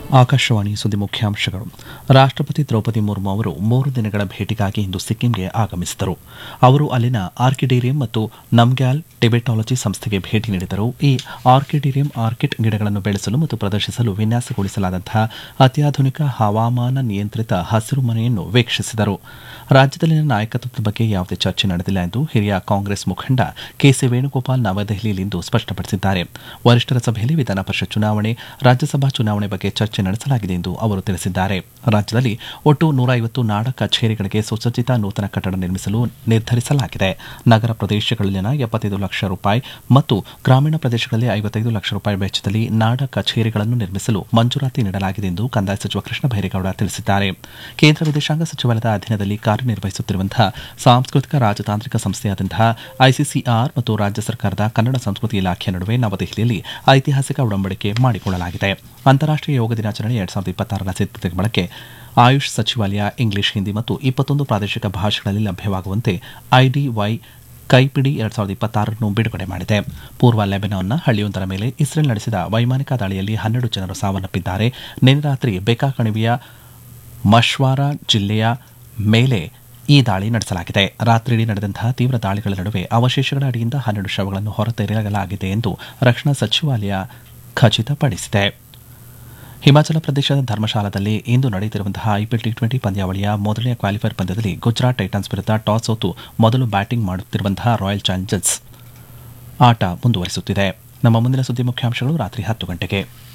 ಆಕಾಶವಾಣಿ ಸುದ್ದಿ ಮುಖ್ಯಾಂಶಗಳು ರಾಷ್ಟ್ರಪತಿ ದ್ರೌಪದಿ ಮುರ್ಮು ಅವರು ಮೂರು ದಿನಗಳ ಭೇಟಿಗಾಗಿ ಇಂದು ಸಿಕ್ಕಿಂಗೆ ಆಗಮಿಸಿದರು ಅವರು ಅಲ್ಲಿನ ಆರ್ಕಿಡೇರಿಯಂ ಮತ್ತು ನಮ್ಗ್ಯಾಲ್ ಟಿಬೆಟಾಲಜಿ ಸಂಸ್ಥೆಗೆ ಭೇಟಿ ನೀಡಿದರು ಈ ಆರ್ಕಿಡೇರಿಯಂ ಆರ್ಕಿಡ್ ಗಿಡಗಳನ್ನು ಬೆಳೆಸಲು ಮತ್ತು ಪ್ರದರ್ಶಿಸಲು ವಿನ್ಯಾಸಗೊಳಿಸಲಾದಂತಹ ಅತ್ಯಾಧುನಿಕ ಹವಾಮಾನ ನಿಯಂತ್ರಿತ ಹಸಿರು ಮನೆಯನ್ನು ವೀಕ್ಷಿಸಿದರು ರಾಜ್ಯದಲ್ಲಿನ ನಾಯಕತ್ವದ ಬಗ್ಗೆ ಯಾವುದೇ ಚರ್ಚೆ ನಡೆದಿಲ್ಲ ಎಂದು ಹಿರಿಯ ಕಾಂಗ್ರೆಸ್ ಮುಖಂಡ ಕೆಸಿ ವೇಣುಗೋಪಾಲ್ ನವದೆಹಲಿಯಲ್ಲಿಂದು ಸ್ಪಷ್ಟಪಡಿಸಿದ್ದಾರೆ ವರಿಷ್ಠರ ಸಭೆಯಲ್ಲಿ ವಿಧಾನ ಪರಿಷತ್ ಚುನಾವಣೆ ರಾಜ್ಯಸಭಾ ಚುನಾವಣೆ ಬಗ್ಗೆ ಚರ್ಚೆ ನಡೆಸಲಾಗಿದೆ ಎಂದು ಅವರು ತಿಳಿಸಿದ್ದಾರೆ ರಾಜ್ಯದಲ್ಲಿ ಒಟ್ಟು ನೂರ ಐವತ್ತು ನಾಡ ಕಚೇರಿಗಳಿಗೆ ಸುಸಜ್ಜಿತ ನೂತನ ಕಟ್ಟಡ ನಿರ್ಮಿಸಲು ನಿರ್ಧರಿಸಲಾಗಿದೆ ನಗರ ಪ್ರದೇಶಗಳಲ್ಲಿನ ಎಪ್ಪತ್ತೈದು ಲಕ್ಷ ರೂಪಾಯಿ ಮತ್ತು ಗ್ರಾಮೀಣ ಪ್ರದೇಶಗಳಲ್ಲಿ ಐವತ್ತೈದು ಲಕ್ಷ ರೂಪಾಯಿ ವೆಚ್ಚದಲ್ಲಿ ನಾಡ ಕಚೇರಿಗಳನ್ನು ನಿರ್ಮಿಸಲು ಮಂಜೂರಾತಿ ನೀಡಲಾಗಿದೆ ಎಂದು ಕಂದಾಯ ಸಚಿವ ಕೃಷ್ಣ ಬೈರೇಗೌಡ ತಿಳಿಸಿದ್ದಾರೆ ಕೇಂದ್ರ ವಿದೇಶಾಂಗ ಸಚಿವಾಲಯದ ಅಧೀನದಲ್ಲಿ ಕಾರ್ಯನಿರ್ವಹಿಸುತ್ತಿರುವಂತಹ ಸಾಂಸ್ಕೃತಿಕ ರಾಜತಾಂತ್ರಿಕ ಸಂಸ್ಥೆಯಾದಂತಹ ಐಸಿಸಿಆರ್ ಮತ್ತು ರಾಜ್ಯ ಸರ್ಕಾರದ ಕನ್ನಡ ಸಂಸ್ಕೃತಿ ಇಲಾಖೆಯ ನಡುವೆ ನವದೆಹಲಿಯಲ್ಲಿ ಐತಿಹಾಸಿಕ ಒಡಂಬಡಿಕೆ ಮಾಡಿಕೊಳ್ಳಲಾಗಿದೆ ಅಂತಾರಾಷ್ಟೀಯ ಯೋಗ ದಿನಾಚರಣೆ ಎರಡ್ ಸಾವಿರದ ಇಪ್ಪತ್ತಾರರ ಸಿದ್ಧತೆ ಬಳಕೆ ಆಯುಷ್ ಸಚಿವಾಲಯ ಇಂಗ್ಲಿಷ್ ಹಿಂದಿ ಮತ್ತು ಇಪ್ಪತ್ತೊಂದು ಪ್ರಾದೇಶಿಕ ಭಾಷೆಗಳಲ್ಲಿ ಲಭ್ಯವಾಗುವಂತೆ ಐಡಿವೈ ಕೈಪಿಡಿ ಎರಡ್ ಸಾವಿರದ ಇಪ್ಪತ್ತಾರನ್ನು ಬಿಡುಗಡೆ ಮಾಡಿದೆ ಪೂರ್ವ ಲೆಬನಾನ್ನ ಹಳ್ಳಿಯೊಂದರ ಮೇಲೆ ಇಸ್ರೇಲ್ ನಡೆಸಿದ ವೈಮಾನಿಕ ದಾಳಿಯಲ್ಲಿ ಹನ್ನೆರಡು ಜನರು ಸಾವನ್ನಪ್ಪಿದ್ದಾರೆ ನಿನ್ನೆ ರಾತ್ರಿ ಬೆಕಾ ಕಣಿವೆಯ ಮಶ್ವಾರ ಜಿಲ್ಲೆಯ ಮೇಲೆ ಈ ದಾಳಿ ನಡೆಸಲಾಗಿದೆ ರಾತ್ರಿಯಿಡೀ ನಡೆದಂತಹ ತೀವ್ರ ದಾಳಿಗಳ ನಡುವೆ ಅವಶೇಷಗಳ ಅಡಿಯಿಂದ ಹನ್ನೆರಡು ಶವಗಳನ್ನು ಹೊರತೆಗೆಯಲಾಗಿದೆ ಎಂದು ರಕ್ಷಣಾ ಸಚಿವಾಲಯ ಖಚಿತಪಡಿಸಿದೆ ಹಿಮಾಚಲ ಪ್ರದೇಶದ ಧರ್ಮಶಾಲಾದಲ್ಲಿ ಇಂದು ನಡೆಯುತ್ತಿರುವಂತಹ ಐಪಿಎಲ್ ಟಿ ಟ್ವೆಂಟಿ ಪಂದ್ಯಾವಳಿಯ ಮೊದಲನೇ ಕ್ವಾಲಿಫೈರ್ ಪಂದ್ಯದಲ್ಲಿ ಗುಜರಾತ್ ಟೈಟನ್ಸ್ ವಿರುದ್ಧ ಟಾಸ್ ಸೋತು ಮೊದಲು ಬ್ಯಾಟಿಂಗ್ ಮಾಡುತ್ತಿರುವಂತಹ ರಾಯಲ್ ಚಾಲೆಂಜರ್ಸ್ ಆಟ ಮುಂದುವರಿಸುತ್ತಿದೆ ನಮ್ಮ ಮುಂದಿನ ಸುದ್ದಿ ಮುಖ್ಯಾಂಶಗಳು ರಾತ್ರಿ ಹತ್ತು ಗಂಟೆಗೆ